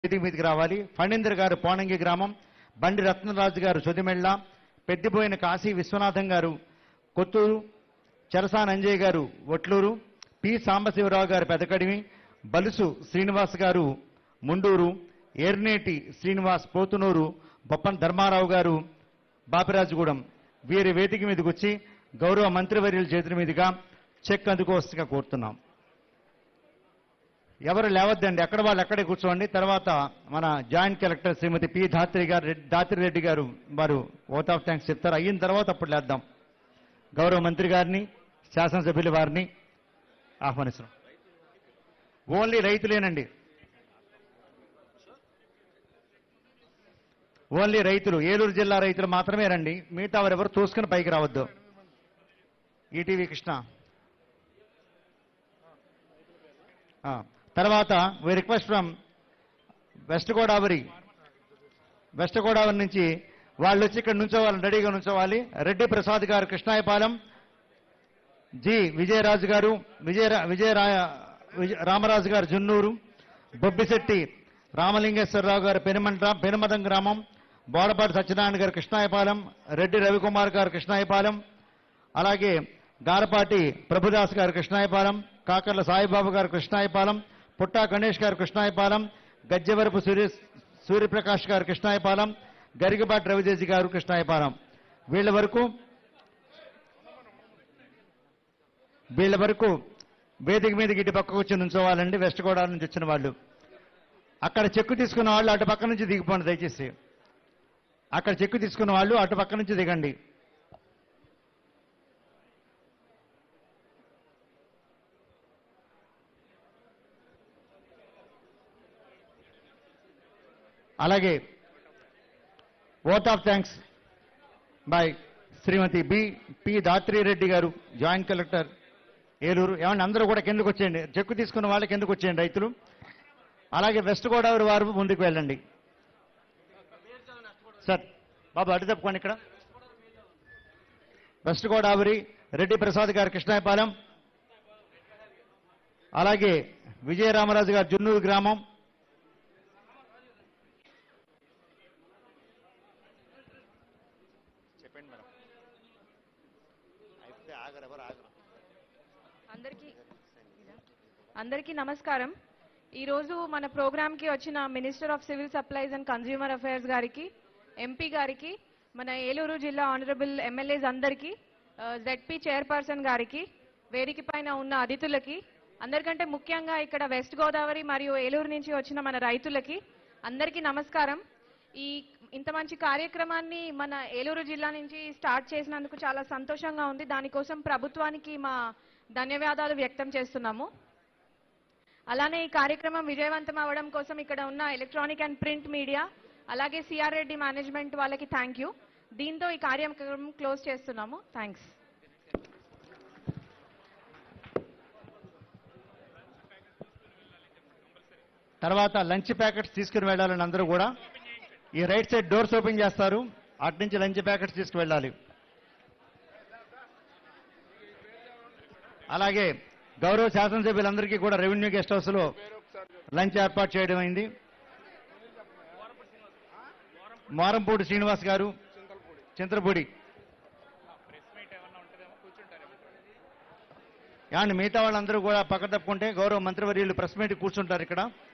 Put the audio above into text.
వేదిక మీదకి రావాలి ఫణీంద్ర గారు పోనంగి గ్రామం బండి రత్నరాజు గారు సొదిమెళ్ళ పెద్దిపోయిన కాశీ విశ్వనాథం గారు కొత్తూరు చెరసాన్ అంజయ్ గారు ఒట్లూరు పి సాంబశివరావు గారు పెదకడిమి బలుసు శ్రీనివాస్ గారు ముండూరు ఏర్నేటి శ్రీనివాస్ పోతునూరు బొప్పన్ ధర్మారావు గారు బాపిరాజుగూడెం వీరి వేదిక మీదకి వచ్చి గౌరవ మంత్రివర్యుల చేతుల మీదుగా చెక్ అందుకోవచ్చుగా కోరుతున్నాం ఎవరు లేవద్దండి ఎక్కడ వాళ్ళు అక్కడే కూర్చోండి తర్వాత మన joint collector Shrimati P Dhatri garu Reddy- ధాత్రి రెడ్డి గారు వారు ఓట్ ఆఫ్ థ్యాంక్స్ చెప్తారు అయిన తర్వాత అప్పుడు లేద్దాం గౌరవ మంత్రి గారిని శాసనసభ్యుల వారిని ఆహ్వానిస్తున్నాం ఓన్లీ రైతులేనండి ఓన్లీ రైతులు ఏలూరు జిల్లా రైతులు మాత్రమే రండి మిగతా వారు ఎవరు చూసుకుని పైకి రావద్దు ఈటీవీ కృష్ణ ఆ, తర్వాత we request from West Godavari West Godavari నుంచి వాళ్ళు వచ్చి ఇక్కడ నుంచోవాలి రెడీగా నుంచోవాలి రెడ్డి ప్రసాద్ గారు కృష్ణాయపాలెం జి విజయరాజు గారు విజయ విజయ విజయ రామరాజు గారు జున్నూరు బొబ్బిశెట్టి రామలింగేశ్వరరావు గారు పెనుమంట పెనుమదం గ్రామం బోడపాటి సత్యనారాయణ గారు కృష్ణాయపాలెం రెడ్డి రవికుమార్ గారు కృష్ణాయపాలెం అలాగే గారపాటి ప్రభుదాస్ గారు కృష్ణాయపాలెం కాకర్ల సాయిబాబు గారు కృష్ణాయపాలెం పుట్టా గణేష్ గారు కృష్ణాయపాలెం గజ్జెవరపు సూర్య సూర్యప్రకాష్ గారు కృష్ణాయపాలెం గరికబాటి రవితేజి గారు కృష్ణాయపాలెం వీళ్ళ వరకు వీళ్ళ వరకు వేదిక మీదకి ఇటు పక్కకు వచ్చి నుంచోవాలండి వెస్ట్ గోదావరి నుంచి వచ్చిన వాళ్ళు అక్కడ చెక్కు తీసుకున్న వాళ్ళు అటు పక్క నుంచి దిగిపోండి దయచేసి అక్కడ చెక్కు తీసుకున్న వాళ్ళు అటు పక్క నుంచి దిగండి అలాగే vote of thanks by Shrimati B P Dhatri Reddy garu joint collector Eluru ఏమన్నా అందరూ కూడా కిందకు వచ్చేయండి చెక్కు తీసుకున్న వాళ్ళకి కిందకు వచ్చేయండి రైతులు అలాగే వెస్ట్ గోదావరి వారు ముందుకు వెళ్ళండి సార్ బాబు అటు తప్పుకోండి ఇక్కడ వెస్ట్ గోదావరి రెడ్డి ప్రసాద్ గారు కృష్ణాయపాలెం అలాగే విజయరామరాజు గారు జున్నూరు గ్రామం చెప్పండి మేడం అయితే ఆగరు ఎవరు ఆగరు అందరికీ అందరికీ నమస్కారం ఈరోజు మన ప్రోగ్రామ్కి వచ్చిన minister of civil supplies and consumer affairs గారికి ఎంపీ గారికి మన ఏలూరు జిల్లా ఆనరబుల్ ఎమ్మెల్యేస్ అందరికీ జెడ్పీ చైర్పర్సన్ గారికి వేదిక పైన ఉన్న అతిథులకి అందరికంటే ముఖ్యంగా ఇక్కడ వెస్ట్ గోదావరి మరియు ఏలూరు నుంచి వచ్చిన మన రైతులకి అందరికీ నమస్కారం ఈ ఇంత మంచి కార్యక్రమాన్ని మన ఏలూరు జిల్లా నుంచి స్టార్ట్ చేసినందుకు చాలా సంతోషంగా ఉంది దానికోసం ప్రభుత్వానికి మా ధన్యవాదాలు వ్యక్తం చేస్తున్నాము అలానే ఈ కార్యక్రమం విజయవంతం అవ్వడం కోసం ఇక్కడ ఉన్న ఎలక్ట్రానిక్ అండ్ ప్రింట్ మీడియా అలాగే సిఆర్ రెడ్డి మేనేజ్మెంట్ వాళ్ళకి థ్యాంక్ యూ దీంతో ఈ కార్యక్రమం క్లోజ్ చేస్తున్నాము థ్యాంక్స్ తర్వాత లంచ్ ప్యాకెట్స్ తీసుకుని వెళ్ళాలని అందరూ కూడా ఈ రైట్ సైడ్ డోర్స్ ఓపెన్ చేస్తారు అటు నుంచి లంచ్ ప్యాకెట్స్ తీసుకువెళ్ళాలి అలాగే గౌరవ శాసనసభ్యులందరికీ కూడా రెవెన్యూ గెస్ట్ హౌస్ లో లంచ్ ఏర్పాటు చేయడం అయింది మారంపూడి శ్రీనివాస్ గారు చింతలపూడి ఏమండి మిగతా వాళ్ళందరూ కూడా పక్క తప్పుకుంటే గౌరవ మంత్రివర్యులు ప్రెస్ మీట్ కూర్చుంటారు ఇక్కడ